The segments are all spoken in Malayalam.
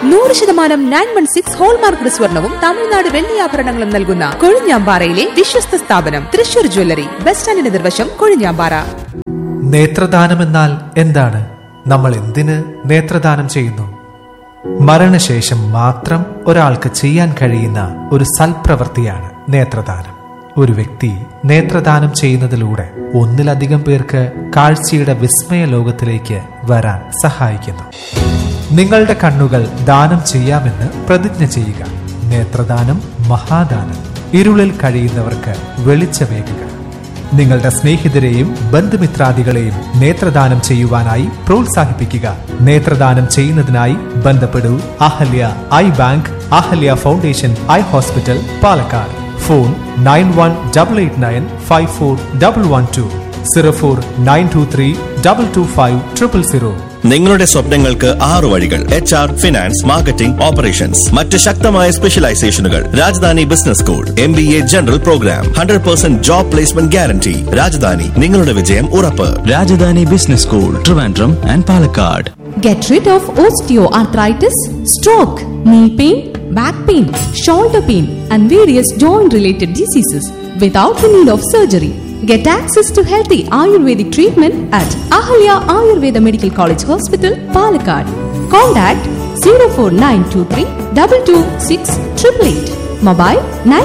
നൂറ് ശതമാനം നയൻ വൺ സിക്സ് ഹോൾമാർക്ക് സ്വർണവും തമിഴ്നാട് വെള്ളിയാഭരണങ്ങളും നൽകുന്ന കൊഴിഞ്ഞാമ്പാറയിലെ വിശ്വസ്ത സ്ഥാപനം തൃശൂർ ജ്വല്ലറി ബസ് സ്റ്റാൻഡിന് നിർവശം കൊഴിഞ്ഞാമ്പാറ നേത്രദാനമെന്നാൽ എന്താണ് നമ്മൾ എന്തിന് നേത്രദാനം ചെയ്യുന്നു മരണശേഷം മാത്രം ഒരാൾക്ക് ചെയ്യാൻ കഴിയുന്ന ഒരു സൽപ്രവൃത്തിയാണ് നേത്രദാനം ഒരു വ്യക്തി നേത്രദാനം ചെയ്യുന്നതിലൂടെ ഒന്നിലധികം പേർക്ക് കാഴ്ചയുടെ വിസ്മയ ലോകത്തിലേക്ക് വരാൻ സഹായിക്കുന്നു നിങ്ങളുടെ കണ്ണുകൾ ദാനം ചെയ്യാമെന്ന് പ്രതിജ്ഞ ചെയ്യുക നേത്രദാനം മഹാദാനം ഇരുളിൽ കഴിയുന്നവർക്ക് വെളിച്ചമേകുക നിങ്ങളുടെ സ്നേഹിതരെയും ബന്ധുമിത്രാദികളെയും നേത്രദാനം ചെയ്യുവാനായി പ്രോത്സാഹിപ്പിക്കുക നേത്രദാനം ചെയ്യുന്നതിനായി ബന്ധപ്പെടൂ Ahalya eye bank Ahalya foundation eye hospital Palakkad phone nine one double eight nine five four double one two zero four nine two three double two five triple zero നിങ്ങളുടെ സ്വപ്നങ്ങൾക്ക് ആറു വഴികൾ H R finance marketing operations മറ്റ് ശക്തമായ സ്പെഷ്യലൈസേഷനുകൾ Rajadhani business school M B A general programme hundred percent job placement guarantee Rajadhani നിങ്ങളുടെ വിജയം ഉറപ്പ് Rajadhani business school Trivandrum and Palakkad Get rid of osteoarthritis, stroke, knee pain, back pain, shoulder pain, and various joint related diseases without the need of surgery. Get access to healthy Ayurvedic treatment at Ahalya Ayurveda Medical College Hospital, Palakkad. Contact 04923 226 888. Mobile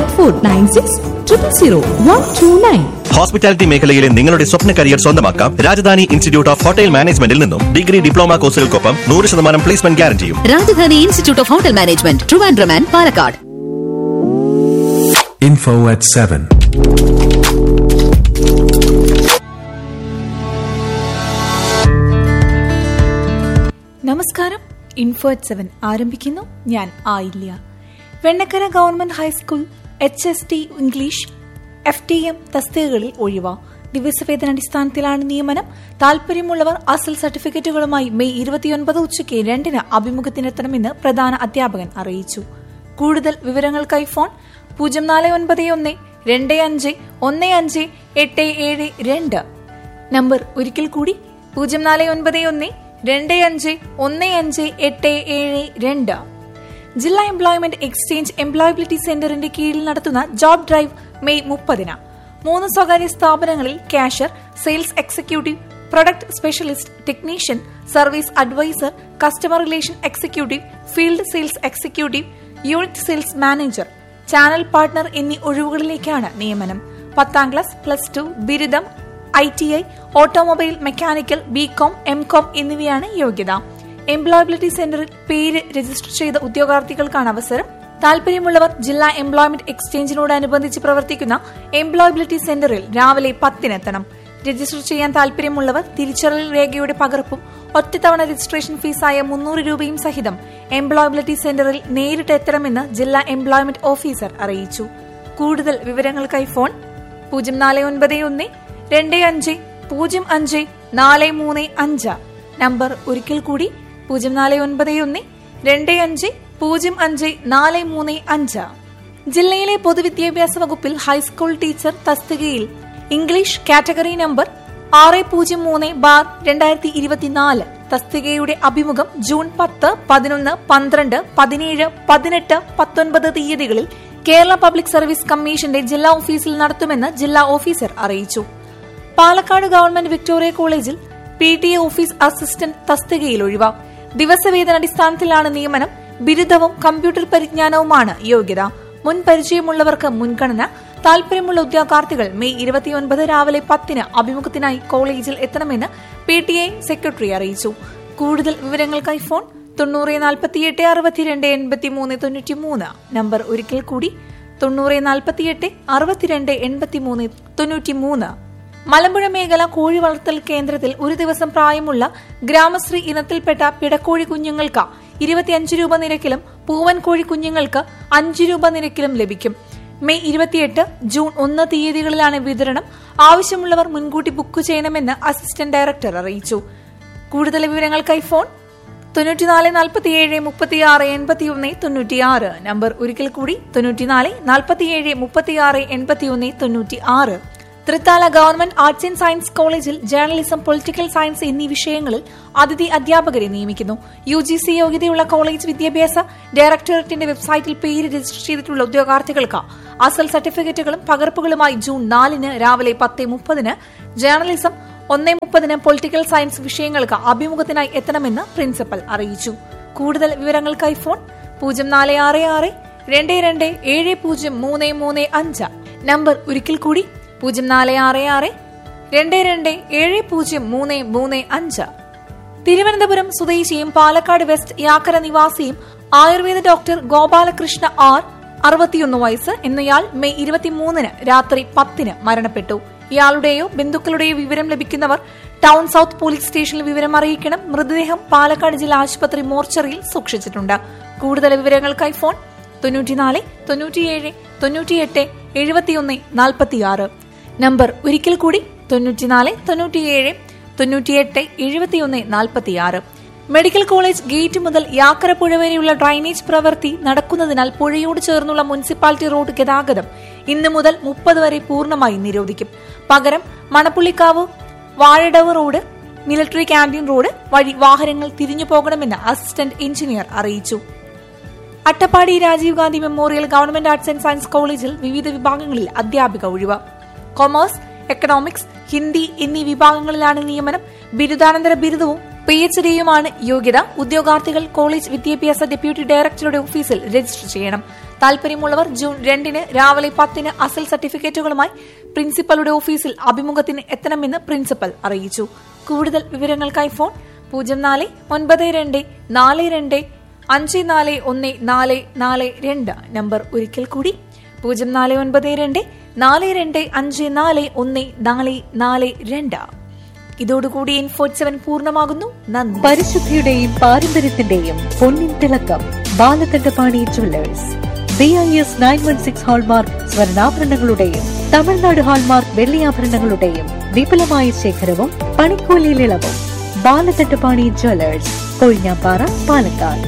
9496 000 129. Hospitality മേഖലയിലെ നിങ്ങളുടെ സ്വപ്ന കരിയർ സ്വന്തമാക്കാം രാജധാനി ഇൻസ്റ്റിറ്റ്യൂട്ട് ഓഫ് ഹോട്ടൽ മാനേജ്മെന്റിൽ നിന്നും ഡിഗ്രി ഡിപ്ലോമ കോഴ്സുകൾക്കൊപ്പം നൂറ് ശതമാനം പ്ലേസ്മെന്റ് ഗ്യാരണ്ടിയും Rajadhani institute of hotel management Trivandrum and Palakkad Info at 7. നമസ്കാരം ഇൻഫോ അറ്റ് സെവൻ ആരംഭിക്കുന്നു ഞാൻ Ayilya Vennakkara government high school H S T English F T M തസ്തികകളിൽ ഒഴിവ ദിവസവേതനടിസ്ഥാനത്തിലാണ് നിയമനം താൽപര്യമുള്ളവർ അസൽ സർട്ടിഫിക്കറ്റുകളുമായി മെയ് ഇരുപത്തിയൊൻപത് ഉച്ചയ്ക്ക് രണ്ടിന് അഭിമുഖത്തിനെത്തണമെന്ന് പ്രധാന അധ്യാപകൻ അറിയിച്ചു കൂടുതൽ വിവരങ്ങൾക്കായി ഫോൺ പൂജ്യം നാല് ഒൻപത് ഒന്ന് രണ്ട് അഞ്ച് ഒന്ന് അഞ്ച് എട്ട് ഏഴ് രണ്ട് നമ്പർ ഒരിക്കൽ കൂടി പൂജ്യം നാല് ഒൻപത് ഒന്ന് രണ്ട് അഞ്ച് ഒന്ന് അഞ്ച് എട്ട് ഏഴ് രണ്ട് ജില്ലാ എംപ്ലോയ്മെന്റ് എക്സ്ചേഞ്ച് എംപ്ലോയബിലിറ്റി സെന്ററിന്റെ കീഴിൽ നടത്തുന്ന ജോബ് ഡ്രൈവ് മെയ് മുപ്പതിന് മൂന്ന് സ്വകാര്യ സ്ഥാപനങ്ങളിൽ cashier sales executive product specialist technician service advisor customer relation executive field sales executive unit sales manager channel partner എന്നീ ഒഴിവുകളിലേക്കാണ് നിയമനം പത്താം ക്ലാസ് പ്ലസ് ടു ബിരുദം I T I automobile mechanical B Com M Com എന്നിവയാണ് യോഗ്യത എംപ്ലോയബിലിറ്റി സെന്ററിൽ പേര് രജിസ്റ്റർ ചെയ്ത ഉദ്യോഗാർത്ഥികൾക്കാണ് അവസരം താൽപര്യമുള്ളവർ ജില്ലാ എംപ്ലോയ്മെന്റ് എക്സ്ചേഞ്ചിനോടനുബന്ധിച്ച് പ്രവർത്തിക്കുന്ന എംപ്ലോയബിലിറ്റി സെന്ററിൽ രാവിലെ പത്തിനെത്തണം രജിസ്റ്റർ ചെയ്യാൻ താൽപര്യമുള്ളവർ തിരിച്ചറിയൽ രേഖയുടെ പകർപ്പും ഒറ്റത്തവണ രജിസ്ട്രേഷൻ ഫീസായ മുന്നൂറ് രൂപയും സഹിതം എംപ്ലോയബിലിറ്റി സെന്ററിൽ നേരിട്ട് എത്തണമെന്ന് ജില്ലാ എംപ്ലോയ്മെന്റ് ഓഫീസർ അറിയിച്ചു കൂടുതൽ വിവരങ്ങൾക്കായി ഫോൺ പൂജ്യം നാല് ഒൻപത് ഒന്ന് രണ്ട് അഞ്ച് പൂജ്യം അഞ്ച് നാല് മൂന്ന് അഞ്ച് നമ്പർ ഒരിക്കൽ കൂടി പൂജ്യം നാല് ഒൻപത് ഒന്ന് രണ്ട് അഞ്ച് പൂജ്യം അഞ്ച് നാല് മൂന്ന് അഞ്ച് ജില്ലയിലെ പൊതുവിദ്യാഭ്യാസ വകുപ്പിൽ ഹൈസ്കൂൾ ടീച്ചർ തസ്തികയിൽ ഇംഗ്ലീഷ് കാറ്റഗറി നമ്പർ ആറ് പൂജ്യം മൂന്ന് ബാർ രണ്ടായിരത്തി ഇരുപത്തിനാല് തസ്തികയുടെ അഭിമുഖം ജൂൺ പത്ത് പതിനൊന്ന് പന്ത്രണ്ട് പതിനേഴ് പതിനെട്ട് പത്തൊൻപത് തീയതികളിൽ കേരള പബ്ലിക് സർവീസ് കമ്മീഷന്റെ ജില്ലാ ഓഫീസിൽ നടത്തുമെന്ന് ജില്ലാ ഓഫീസർ അറിയിച്ചു Palakkad government Victoria college P T A office assistant തസ്തികയിൽ ഒഴിവാ ദിവസവേതനടിസ്ഥാനത്തിലാണ് നിയമനം ബിരുദവും കമ്പ്യൂട്ടർ പരിജ്ഞാനവുമാണ് യോഗ്യത മുൻ പരിചയമുള്ളവർക്ക് മുൻഗണന താൽപര്യമുള്ള ഉദ്യോഗാർത്ഥികൾ മെയ് ഇരുപത്തിയൊൻപത് രാവിലെ പത്തിന് അഭിമുഖത്തിനായി കോളേജിൽ എത്തണമെന്ന് പി ടി എ സെക്രട്ടറി അറിയിച്ചു കൂടുതൽ വിവരങ്ങൾക്കായി ഫോൺ തൊണ്ണൂറ് നാൽപ്പത്തിയെട്ട് അറുപത്തിരണ്ട് എൺപത്തിമൂന്ന് തൊണ്ണൂറ്റിമൂന്ന് നമ്പർ ഒരിക്കൽ കൂടി തൊണ്ണൂറ് നാൽപ്പത്തിയെട്ട് അറുപത്തിരണ്ട് എൺപത്തിമൂന്ന് തൊണ്ണൂറ്റിമൂന്ന് മലമ്പുഴ മേഖല കോഴി വളർത്തൽ കേന്ദ്രത്തിൽ ഒരു ദിവസം പ്രായമുള്ള ഗ്രാമശ്രീ ഇനത്തിൽപ്പെട്ട പിടക്കോഴി കുഞ്ഞുങ്ങൾക്ക് ഇരുപത്തിയഞ്ച് രൂപ നിരക്കിലും പൂവൻ കോഴി കുഞ്ഞുങ്ങൾക്ക് അഞ്ച് രൂപ നിരക്കിലും ലഭിക്കും മെയ് ഇരുപത്തിയെട്ട് ജൂൺ ഒന്ന് തീയതികളിലാണ് വിതരണം ആവശ്യമുള്ളവർ മുൻകൂട്ടി ബുക്ക് ചെയ്യണമെന്ന് അസിസ്റ്റന്റ് ഡയറക്ടർ അറിയിച്ചു കൂടുതൽ വിവരങ്ങൾക്കായി ഫോൺ തൊണ്ണൂറ്റിനാല് നാൽപ്പത്തിയേഴ് മുപ്പത്തിയാറ് എൺപത്തിയൊന്ന് തൊണ്ണൂറ്റിയാറ് നമ്പർ ഒരിക്കൽ കൂടി തൊണ്ണൂറ്റിനാല് നാൽപ്പത്തിയേഴ് മുപ്പത്തിയാറ് എൺപത്തിയൊന്ന് തൊണ്ണൂറ്റി ആറ് Thrithala government arts and science കോളേജിൽ ജേർണലിസം പൊളിറ്റിക്കൽ സയൻസ് എന്നീ വിഷയങ്ങളിൽ അതിഥി അധ്യാപകരെ നിയമിക്കുന്നു യു ജി സി യോഗ്യതയുള്ള കോളേജ് വിദ്യാഭ്യാസ ഡയറക്ടറേറ്റിന്റെ വെബ്സൈറ്റിൽ പേര് രജിസ്റ്റർ ചെയ്തിട്ടുള്ള ഉദ്യോഗാർത്ഥികൾക്ക് അസൽ സർട്ടിഫിക്കറ്റുകളും പകർപ്പുകളുമായി ജൂൺ നാലിന് രാവിലെ പത്ത് മുപ്പതിന് ജേർണലിസം ഒന്നേ മുപ്പതിന് പൊളിറ്റിക്കൽ സയൻസ് വിഷയങ്ങൾക്ക് അഭിമുഖത്തിനായി എത്തണമെന്ന് പ്രിൻസിപ്പൽ അറിയിച്ചു കൂടുതൽ വിവരങ്ങൾക്കായി ഫോൺ പൂജ്യം നാല് ആറ് ആറ് രണ്ട് രണ്ട് ഏഴ് പൂജ്യം മൂന്ന് മൂന്ന് അഞ്ച് നമ്പർ ഒരിക്കൽ കൂടി പൂജ്യം നാല് ആറ് ആറ് രണ്ട് രണ്ട് ഏഴ് പൂജ്യം മൂന്ന് മൂന്ന് അഞ്ച് തിരുവനന്തപുരം സ്വദേശിയും പാലക്കാട് വെസ്റ്റ് യാക്കര നിവാസിയും ആയുർവേദ ഡോക്ടർ ഗോപാലകൃഷ്ണ ആർ അറുപത്തിയൊന്ന് വയസ്സ് എന്നയാൾ മെയ് ഇരുപത്തിമൂന്നിന് രാത്രി പത്തിന് മരണപ്പെട്ടു ഇയാളുടെയോ ബന്ധുക്കളുടെയോ വിവരം ലഭിക്കുന്നവർ ടൗൺ സൌത്ത് പോലീസ് സ്റ്റേഷനിൽ വിവരം അറിയിക്കണം മൃതദേഹം പാലക്കാട് ജില്ലാ ആശുപത്രി മോർച്ചറിയിൽ സൂക്ഷിച്ചിട്ടുണ്ട് കൂടുതൽ വിവരങ്ങൾക്കായി ഫോൺ തൊണ്ണൂറ്റിനാല് തൊണ്ണൂറ്റിയേഴ് തൊണ്ണൂറ്റിയെട്ട് എഴുപത്തിയൊന്ന് നാൽപ്പത്തിയാറ് നമ്പർ ഒരിക്കൽ കൂടി തൊണ്ണൂറ്റിനാല് തൊണ്ണൂറ്റിയേഴ് തൊണ്ണൂറ്റിയെട്ട് എഴുപത്തിയൊന്ന് നാൽപ്പത്തിയാറ് മെഡിക്കൽ കോളേജ് ഗേറ്റ് മുതൽ യാക്കരപ്പുഴ വരെയുള്ള ഡ്രൈനേജ് പ്രവൃത്തി നടക്കുന്നതിനാൽ പുഴയോട് ചേർന്നുള്ള മുനിസിപ്പാലിറ്റി റോഡ് ഗതാഗതം ഇന്ന് മുതൽ മുപ്പത് വരെ പൂർണ്ണമായി നിരോധിക്കും പകരം Manappullikavu Vazhadavu road military canteen road വഴി വാഹനങ്ങൾ തിരിഞ്ഞു പോകണമെന്ന് അസിസ്റ്റന്റ് എഞ്ചിനീയർ അറിയിച്ചു Attappadi Rajiv Gandhi memorial government arts and science കോളേജിൽ വിവിധ വിഭാഗങ്ങളിൽ അധ്യാപിക ഒഴിവ് കൊമേഴ്സ് എക്കണോമിക്സ് ഹിന്ദി എന്നീ വിഭാഗങ്ങളിലാണ് നിയമനം ബിരുദാനന്തര ബിരുദവും പി എച്ച് ഡിയുമാണ് യോഗ്യത ഉദ്യോഗാർത്ഥികൾ കോളേജ് വിദ്യാഭ്യാസ ഡെപ്യൂട്ടി ഡയറക്ടറുടെ ഓഫീസിൽ രജിസ്റ്റർ ചെയ്യണം താൽപര്യമുള്ളവർ ജൂൺ രണ്ടിന് രാവിലെ പത്തിന് അസൽ സർട്ടിഫിക്കറ്റുകളുമായി പ്രിൻസിപ്പലുടെ ഓഫീസിൽ അഭിമുഖത്തിന് എത്തണമെന്ന് പ്രിൻസിപ്പൽ അറിയിച്ചു കൂടുതൽ വിവരങ്ങൾക്കായി ഫോൺ പൂജ്യം നാല് ഒൻപത് രണ്ട് നാല് രണ്ട് അഞ്ച് നാല് ഒന്ന് നാല് നാല് രണ്ട് നമ്പർ ഒരിക്കൽ കൂടി പൂജ്യം നാല് ഒൻപത് രണ്ട് നാല് രണ്ട് അഞ്ച് നാല് ഒന്ന് നാല് നാല് രണ്ട് ഇതോടുകൂടി ഇൻഫോർട്ട് സെവൻ പൂർണ്ണമാകുന്നു നന്ദി പരിശുദ്ധിയുടെയും പാരമ്പര്യത്തിന്റെയും പൊന്നിൻ തിളക്കം Balakandapani jewellers B I S nine one six hallmark സ്വർണ്ണാഭരണങ്ങളുടെയും തമിഴ്നാട് ഹാൾമാർക്ക് വെള്ളിയാഭരണങ്ങളുടെയും വിപുലമായ ശേഖരവും പണിക്കൂലിയിൽ ഇളവും ബാലകണ്ഠപാണി ജ്വല്ലേഴ്സ് കൊഴിഞ്ഞാപ്പാറ പാലക്കാട്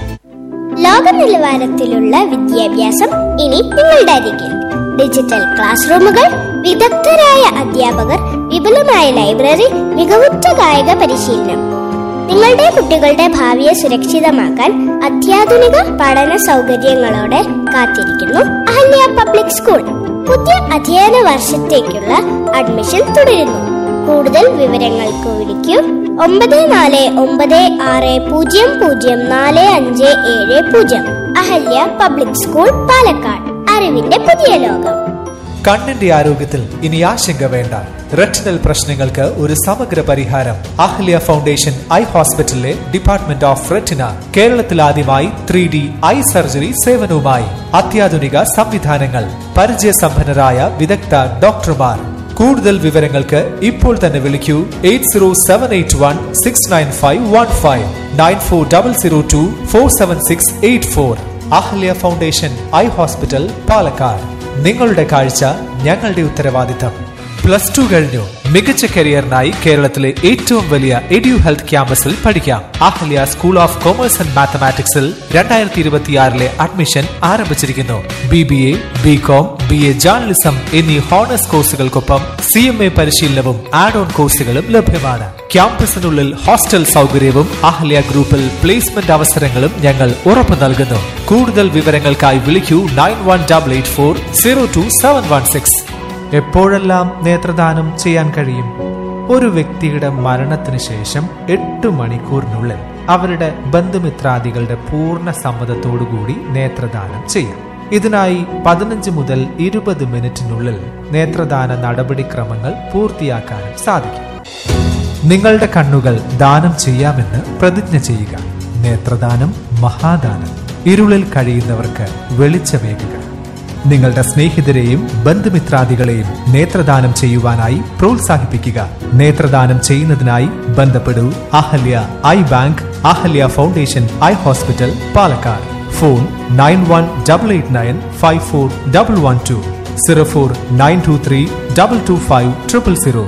ലോക നിലവാരത്തിലുള്ള വിദ്യാഭ്യാസം ഇനി നിങ്ങളുടെ അരികിൽ ഡിജിറ്റൽ ക്ലാസ് റൂമുകൾ വിദഗ്ധരായ അധ്യാപകർ വിപുലമായ ലൈബ്രറി മികവുറ്റ കായിക പരിശീലനം നിങ്ങളുടെ കുട്ടികളുടെ ഭാവിയെ സുരക്ഷിതമാക്കാൻ അത്യാധുനിക പഠന സൗകര്യങ്ങളോടെ കാത്തിരിക്കുന്നു അഹല്യ പബ്ലിക് സ്കൂൾ പുതിയ അധ്യയന വർഷത്തേക്കുള്ള അഡ്മിഷൻ തുടരുന്നു കൂടുതൽ വിവരങ്ങൾക്ക് വിളിക്കൂ ഒമ്പത് നാല് ഒമ്പത് ആറ് പൂജ്യം പൂജ്യം നാല് അഞ്ച് ഏഴ് പൂജ്യം അഹല്യ പബ്ലിക് സ്കൂൾ പാലക്കാട് അറിവിന്റെ പുതിയ ലോകം കണ്ണിന്റെ ആരോഗ്യത്തിൽ ഇനി ആശങ്ക വേണ്ട റെറ്റിനൽ പ്രശ്നങ്ങൾക്ക് ഒരു സമഗ്ര പരിഹാരം അഹ്ല്യ ഫൗണ്ടേഷൻ ഐ ഹോസ്പിറ്റലിലെ ഡിപ്പാർട്ട്മെന്റ് ഓഫ് റെറ്റിന കേരളത്തിൽ ആദ്യമായി ത്രീ ഡി ഐ സർജറി സേവനവുമായി അത്യാധുനിക സംവിധാനങ്ങൾ പരിചയസമ്പന്നരായ വിദഗ്ധ ഡോക്ടർമാർ കൂടുതൽ വിവരങ്ങൾക്ക് ഇപ്പോൾ തന്നെ വിളിക്കൂ eight zero seven eight one six nine five one five nine four double zero two four seven six eight four Ahalya foundation eye hospital Palakkad നിങ്ങളുടെ കാഴ്ച ഞങ്ങളുടെ ഉത്തരവാദിത്തം പ്ലസ് ടു കഴിഞ്ഞു മികച്ച കരിയറിനായി കേരളത്തിലെ ഏറ്റവും വലിയ എഡ്യു ഹെൽത്ത് ക്യാമ്പസിൽ പഠിക്കാം Ahalya school of commerce and മാത്തമാറ്റിക്സിൽ രണ്ടായിരത്തി ഇരുപത്തിയാറിലെ അഡ്മിഷൻ ആരംഭിച്ചിരിക്കുന്നു B B A B com B A journalism എന്നീ ഹോണേഴ്സ് കോഴ്സുകൾക്കൊപ്പം സി എം എ പരിശീലനവും ആഡ് ഓൺ കോഴ്സുകളും ലഭ്യമാണ് ക്യാമ്പസിനുള്ളിൽ ഹോസ്റ്റൽ സൗകര്യവും അഹല്യ ഗ്രൂപ്പിൽ പ്ലേസ്മെന്റ് അവസരങ്ങളും ഞങ്ങൾ ഉറപ്പു നൽകുന്നു കൂടുതൽ വിവരങ്ങൾക്കായി വിളിക്കൂ nine one double eight four zero two seven one six എപ്പോഴെല്ലാം നേത്രദാനം ചെയ്യാൻ കഴിയും ഒരു വ്യക്തിയുടെ മരണത്തിന് ശേഷം എട്ട് മണിക്കൂറിനുള്ളിൽ അവരുടെ ബന്ധുമിത്രാദികളുടെ പൂർണ്ണ സമ്മതത്തോടുകൂടി നേത്രദാനം ചെയ്യാം ഇതിനായി പതിനഞ്ച് മുതൽ ഇരുപത് മിനിറ്റിനുള്ളിൽ നേത്രദാന നടപടിക്രമങ്ങൾ പൂർത്തിയാക്കാനും സാധിക്കും നിങ്ങളുടെ കണ്ണുകൾ ദാനം ചെയ്യാമെന്ന് പ്രതിജ്ഞ ചെയ്യുക നേത്രദാനം മഹാദാനം ഇരുളിൽ കഴിയുന്നവർക്ക് വെളിച്ചമേകുക നിങ്ങളുടെ സ്നേഹിതരെയും ബന്ധുമിത്രാദികളെയും നേത്രദാനം ചെയ്യുവാനായി പ്രോത്സാഹിപ്പിക്കുക നേത്രദാനം ചെയ്യുന്നതിനായി ബന്ധപ്പെടൂ Ahalya eye bank Ahalya foundation eye hospital Palakkad phone nine one double eight nine five four double one two zero four nine two three double two five triple zero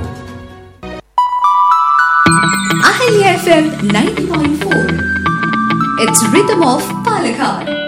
Ahilya FM 90.4. It's Rhythm of Palakkad.